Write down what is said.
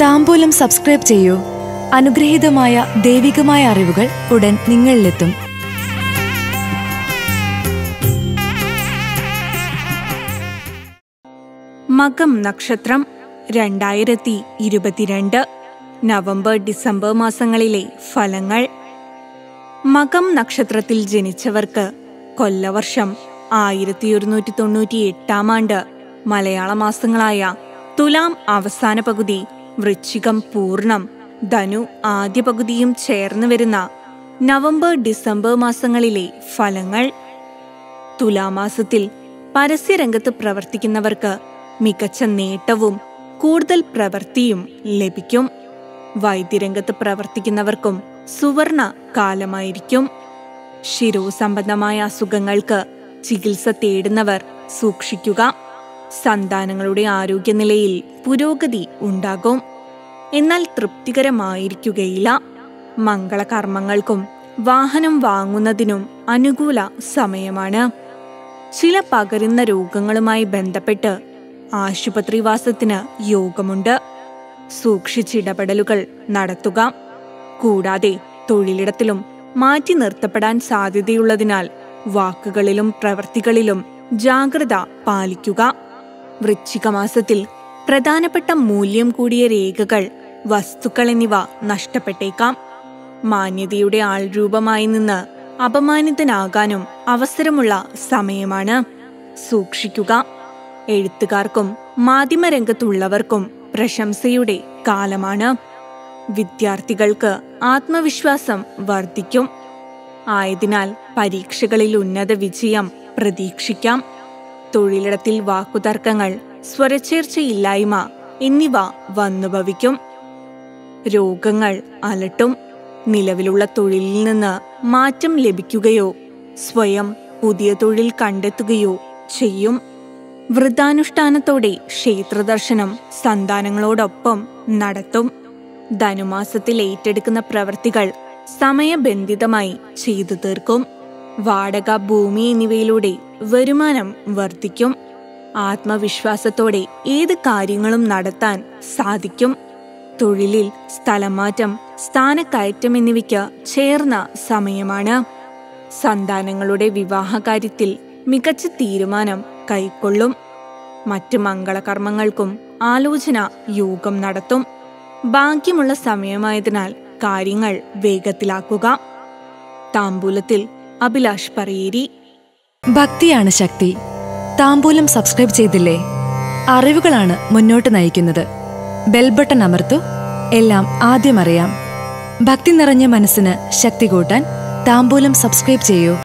താമ്പൂലം subscribe ചെയ്യൂ അനുഗ്രഹീതമായ ദൈവികമായ അറിവുകൾ ഉടൻ നിങ്ങളിലെത്തും മകം നക്ഷത്രം രണ്ടായിരത്തി ഇരുപത്തിരണ്ട് നവംബർ ഡിസംബർ മാസങ്ങളിലെ ഫലങ്ങൾ മകം നക്ഷത്രത്തിൽ ജനിച്ചവർക്ക് കൊല്ലവർഷം ആയിരത്തി ഒരുന്നൂറ്റി തൊണ്ണൂറ്റി എട്ടാം ആണ്ട് മലയാള മാസങ്ങളായ തുലാം അവസാന പകുതി വൃശ്ചികം പൂർണം ധനു ആദ്യ പകുതിയും ചേർന്ന് വരുന്ന നവംബർ ഡിസംബർ മാസങ്ങളിലെ ഫലങ്ങൾ തുലാമാസത്തിൽ പരസ്യരംഗത്ത് പ്രവർത്തിക്കുന്നവർക്ക് മികച്ച നേട്ടവും കൂടുതൽ പ്രവൃത്തിയും ലഭിക്കും വൈദ്യരംഗത്ത് പ്രവർത്തിക്കുന്നവർക്കും സുവർണ കാലമായിരിക്കും ശിരോസംബന്ധമായ അസുഖങ്ങൾക്ക് ചികിത്സ തേടുന്നവർ സൂക്ഷിക്കുക സന്താനങ്ങളുടെ ആരോഗ്യനിലയിൽ പുരോഗതി ഉണ്ടാകും എന്നാൽ തൃപ്തികരമായിരിക്കുകയില്ല മംഗളകർമ്മങ്ങൾക്കും വാഹനം വാങ്ങുന്നതിനും അനുകൂല സമയമാണ് ചില പകരുന്ന രോഗങ്ങളുമായി ബന്ധപ്പെട്ട് ആശുപത്രിവാസത്തിന് യോഗമുണ്ട് സൂക്ഷിച്ചിടപെടലുകൾ നടത്തുക കൂടാതെ തൊഴിലിടത്തിലും മാറ്റി നിർത്തപ്പെടാൻ സാധ്യതയുള്ളതിനാൽ വാക്കുകളിലും പ്രവൃത്തികളിലും ജാഗ്രത പാലിക്കുക വൃശ്ചിക മാസത്തിൽ പ്രധാനപ്പെട്ട മൂല്യം കൂടിയ രേഖകൾ വസ്തുക്കൾ എന്നിവ നഷ്ടപ്പെട്ടേക്കാം മാന്യതയുടെ ആൾരൂപമായി നിന്ന് അപമാനിതനാകാനും അവസരമുള്ള സമയമാണ് സൂക്ഷിക്കുക എഴുത്തുകാർക്കും മാധ്യമരംഗത്തുള്ളവർക്കും പ്രശംസയുടെ കാലമാണ് വിദ്യാർത്ഥികൾക്ക് ആത്മവിശ്വാസം വർദ്ധിക്കും ആയതിനാൽ പരീക്ഷകളിൽ ഉന്നത വിജയം പ്രതീക്ഷിക്കാം തൊഴിലിടത്തിൽ വാക്കുതർക്കങ്ങൾ സ്വരച്ചേർച്ചയില്ലായ്മ എന്നിവ വന്നുഭവിക്കും രോഗങ്ങൾ അലട്ടും നിലവിലുള്ള തൊഴിലിൽ നിന്ന് മാറ്റം ലഭിക്കുകയോ സ്വയം പുതിയ തൊഴിൽ കണ്ടെത്തുകയോ ചെയ്യും വൃദ്ധാനുഷ്ഠാനത്തോടെ ക്ഷേത്രദർശനം സന്താനങ്ങളോടൊപ്പം നടത്തും ധനുമാസത്തിൽ ഏറ്റെടുക്കുന്ന പ്രവൃത്തികൾ സമയബന്ധിതമായി ചെയ്തു തീർക്കും വാടക ഭൂമി എന്നിവയിലൂടെ വരുമാനം വർദ്ധിക്കും ആത്മവിശ്വാസത്തോടെ ഏത് കാര്യങ്ങളും നടത്താൻ സാധിക്കും തൊഴിലിൽ സ്ഥലമാറ്റം സ്ഥാനക്കയറ്റം എന്നിവയ്ക്ക് ചേർന്ന സമയമാണ് സന്താനങ്ങളുടെ വിവാഹകാര്യത്തിൽ മികച്ച തീരുമാനം കൈക്കൊള്ളും മറ്റ് മംഗളകർമ്മങ്ങൾക്കും ആലോചന യോഗം നടത്തും ഭാഗ്യമുള്ള സമയമായതിനാൽ കാര്യങ്ങൾ വേഗത്തിലാക്കുക താമ്പൂലത്തിൽ അഭിലാഷ് പറയേരി ഭക്തിയാണ് ശക്തി താമ്പൂലം സബ്സ്ക്രൈബ് ചെയ്തില്ലേ അറിവുകളാണ് മുന്നോട്ട് നയിക്കുന്നത് ബെൽബട്ടൺ അമർത്തു എല്ലാം ആദ്യം അറിയാം ഭക്തി നിറഞ്ഞ മനസ്സിന് ശക്തി കൂട്ടാൻ താമ്പൂലം സബ്സ്ക്രൈബ് ചെയ്യൂ